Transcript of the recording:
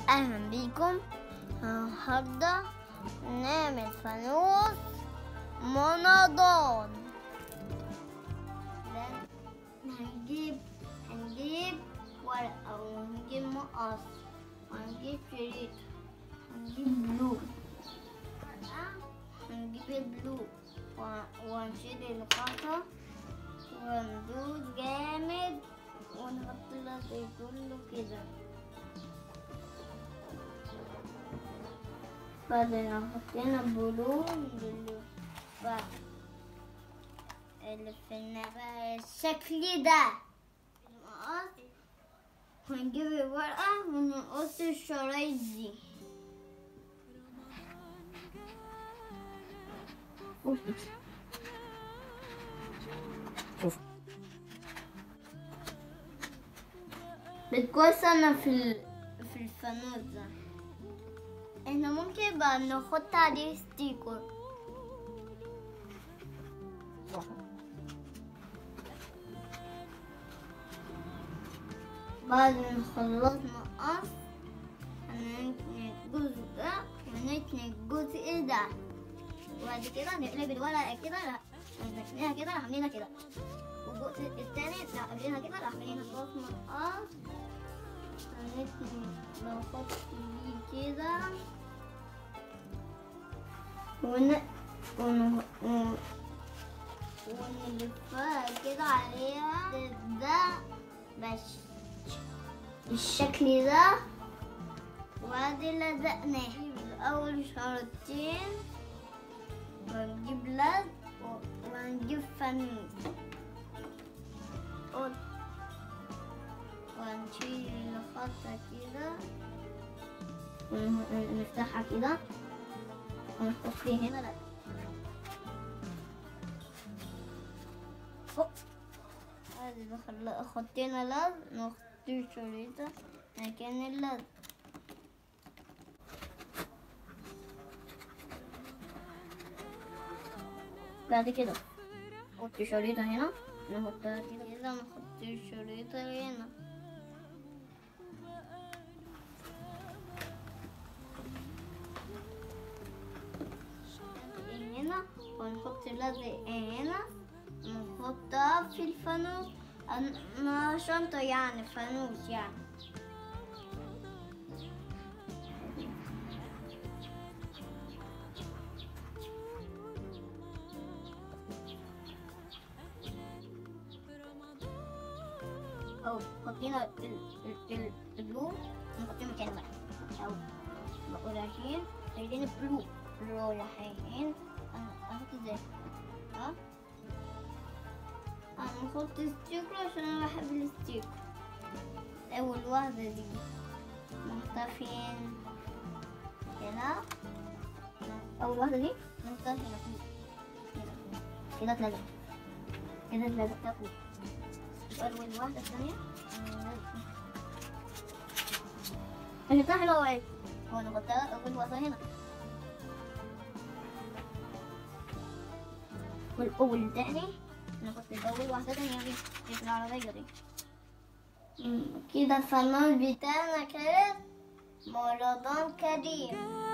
أهلا بيكم النهاردة نعمل فانوس منضون ده هنجيب هنجيب ورقة وهنجيب مقص وهنجيب شريط هنجيب بلو ورقة هنجيب البلو و- وهنشيل الخطة وندوس جامد ونحط الأزرق كله كده بعدين حطينا بلون باللفة اللي في النبات الشكل ده المقص ونجيب الورقة ونقص الشرايط دي شوف بتكويس انا في ال... في الفانوس ده احنا ممكن بقى نحط عليه ستيكر بعد ما خلصنا قص هنتني الجزء ده ونتني الجزء ده وبعد كده نقلب الورقة كده لا نتنيها كده راح عاملينها كده والجزء التاني لا عاملينها كده راح عاملينها خلاص مقص هنتني نحط دي كده ون ون ون- ونلفها كده عليها ده بس بالشكل ده وبعدين لزقناه الأول شرطين ونجيب لزق و- ونجيب فانوس و- ونشيل الخطة كده ون- ونفتحها كده ونحط هنا لا أوه. هذه دخل خطينا لزق نحط شريطة مكان اللزق بعد كده نحط شريطة هنا نحطها كده كده نحط الشريطة هنا هنا ونحط لزق هنا ونحطها في الفانوس أن- ما شنطة يعني فانوس يعني أو حطينا ال- ال- ال- البلو نحطيه مكانه بقى أو بقول رايحين شايلين البلو رايحين أنا- أحط ازاي ها انا نحط ستيكر عشان انا بحب الستيكر اول واحدة دي نحطها فين هنا اول واحدة دي نحطها هنا فوق كده كده اتلزق كده اتلزقتها فوق اول واحدة الثانية شفتها حلوة اوي هو نحطها اول واحدة هنا والأول تاني نحط الأول واحدة تانية دي دي في العربية دي مم، كده الفنان بتاعنا كانت رمضان كريم